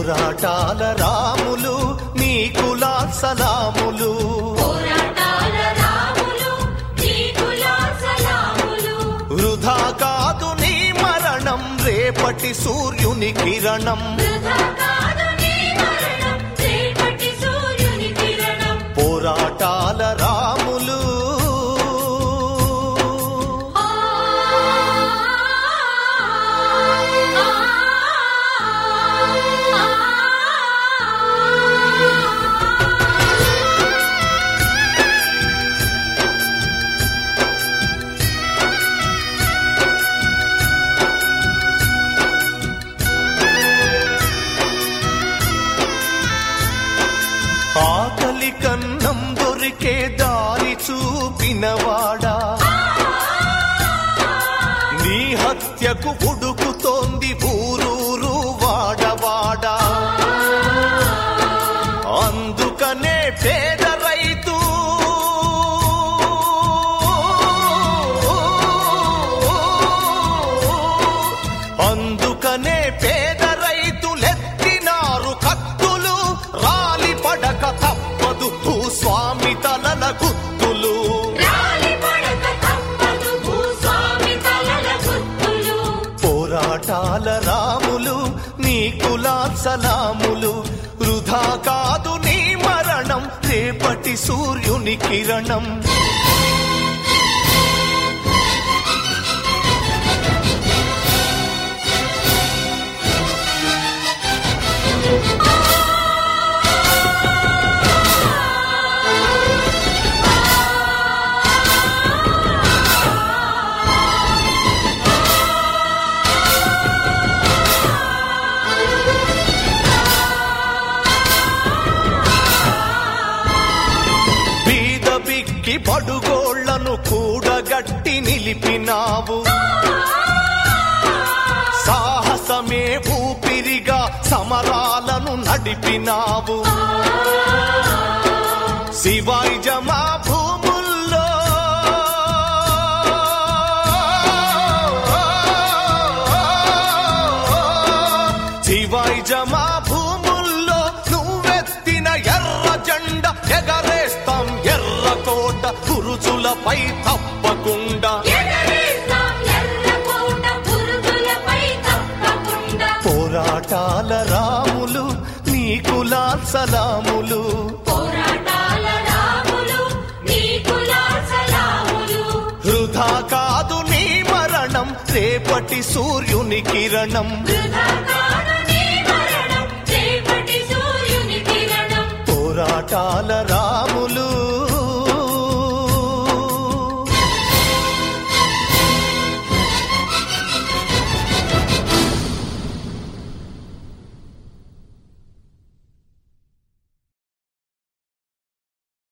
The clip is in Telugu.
పోరాటాల రాములు నీకులా సలాములు పోరాటాల రాములు నీకులా సలాములు వృధా కాదు నీ మరణం రేపటి సూర్యుని కిరణం వృధా కాదు నీ మరణం రేపటి సూర్యుని కిరణం పోరాటాల రాములు ఆ ఆకలి కన్నం దొరికే దారి చూపినవాడా నీ హత్యకు ఉడుకుతోంది ఊరూరు వాడవాడా అందుకనే పేద రైతు అందుకనే పేద రైతులెత్తినారు కత్తులు రాలి పడక తప్పదు భూస్వామి తలల గుత్తులు రాలి పడక తప్పదు భూస్వామి తలల గుర్తులు పోరాటాల రాములు నీకులా సలాములు వృధా కాదు నీ మరణం రేపటి సూర్యుని కిరణం బీద బిక్కి పడుగోళ్లను కూడగట్టి నిలిపినావు సాహసమే ఊపిరిగా సమరాలను నడిపినావు శివాయి జమా భూముల్లో శివాయి జమా భూముల్లో నువ్వెత్తిన ఎర్ర జెండ ఎగరేస్తాం ఎర్ర కోట గురుజులపై తప్పకుండా ఎగరేస్తాం ఎర్రకోట పురుగులపై తప్పకుండా పోరాటాల రాములు నీకులా సలాములు పోరాటాల రాములు నీకులా సలాములు వృధా కాదు నీ మరణం రేపటి సూర్యుని కిరణం వృధా కాదు నీ మరణం రేపటి సూర్యుని కిరణం పోరాటాల